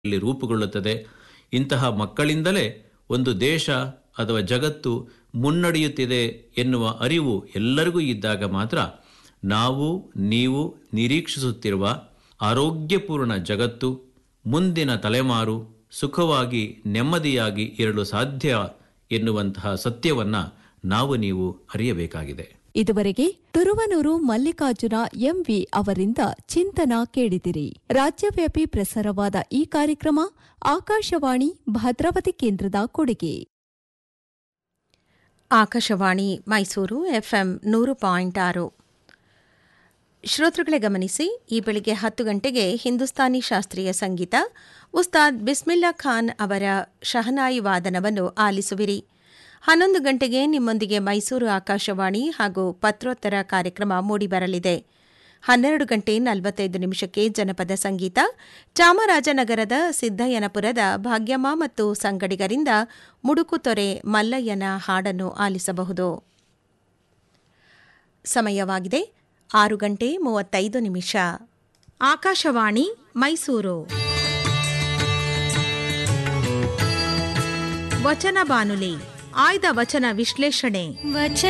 ಇಲ್ಲಿ ರೂಪುಗೊಳ್ಳುತ್ತದೆ ಇಂತಹ ಮಕ್ಕಳಿಂದಲೇ ಒಂದು ದೇಶ ಅಥವಾ ಜಗತ್ತು ಮುನ್ನಡೆಯುತ್ತಿದೆ ಎನ್ನುವ ಅರಿವು ಎಲ್ಲರಿಗೂ ಇದ್ದಾಗ ಮಾತ್ರ ನಾವು ನೀವು ನಿರೀಕ್ಷಿಸುತ್ತಿರುವ ಆರೋಗ್ಯಪೂರ್ಣ ಜಗತ್ತು ಮುಂದಿನ ತಲೆಮಾರು ಸುಖವಾಗಿ ನೆಮ್ಮದಿಯಾಗಿ ಇರಲು ಸಾಧ್ಯ ಎನ್ನುವಂತಹ ಸತ್ಯವನ್ನು ನಾವು ನೀವು ಅರಿಯಬೇಕಾಗಿದೆ ಇದುವರೆಗೆ ತುರುವನೂರು ಮಲ್ಲಿಕಾರ್ಜುನ ಎಂವಿ ಅವರಿಂದ ಚಿಂತನ ಕೇಳಿದಿರಿ ರಾಜ್ಯವ್ಯಾಪಿ ಪ್ರಸಾರವಾದ ಈ ಕಾರ್ಯಕ್ರಮ ಆಕಾಶವಾಣಿ ಭದ್ರಾವತಿ ಕೇಂದ್ರದ ಕೊಡುಗೆ ಆಕಾಶವಾಣಿ ಮೈಸೂರು ಎಫ್ಎಂ ನೂರು ಪಾಯಿಂಟ್ ಆರು ಶ್ರೋತೃಗಳೇ ಗಮನಿಸಿ ಈ ಬೆಳಿಗ್ಗೆ ಹತ್ತು ಗಂಟೆಗೆ ಹಿಂದೂಸ್ತಾನಿ ಶಾಸ್ತ್ರೀಯ ಸಂಗೀತ ಉಸ್ತಾದ್ ಬಿಸ್ಮಿಲ್ಲಾ ಖಾನ್ ಅವರ ಶಹನಾಯಿ ವಾದನವನ್ನು ಆಲಿಸುವಿರಿ ಹನ್ನೊಂದು ಗಂಟೆಗೆ ನಿಮ್ಮೊಂದಿಗೆ ಮೈಸೂರು ಆಕಾಶವಾಣಿ ಹಾಗೂ ಪತ್ರೋತ್ತರ ಕಾರ್ಯಕ್ರಮ ಮೂಡಿಬರಲಿದೆ ಹನ್ನೆರಡು ಗಂಟೆ ನಲವತ್ತೈದು ನಿಮಿಷಕ್ಕೆ ಜನಪದ ಸಂಗೀತ ಚಾಮರಾಜನಗರದ ಸಿದ್ದಯ್ಯನಪುರದ ಭಾಗ್ಯಮ್ಮ ಮತ್ತು ಸಂಗಡಿಗರಿಂದ ಮುಡುಕುತೊರೆ ಮಲ್ಲಯ್ಯನ ಹಾಡನ್ನು ಆಲಿಸಬಹುದು ಸಮಯವಾಗಿದೆ ಆರು ಗಂಟೆ ಮೂವತ್ತೈದು ನಿಮಿಷ ಆಕಾಶವಾಣಿ ಮೈಸೂರು ವಚನ ಬಾನುಲಿ ಆಯ್ದ ವಚನ ವಿಶ್ಲೇಷಣೆ ವಚನ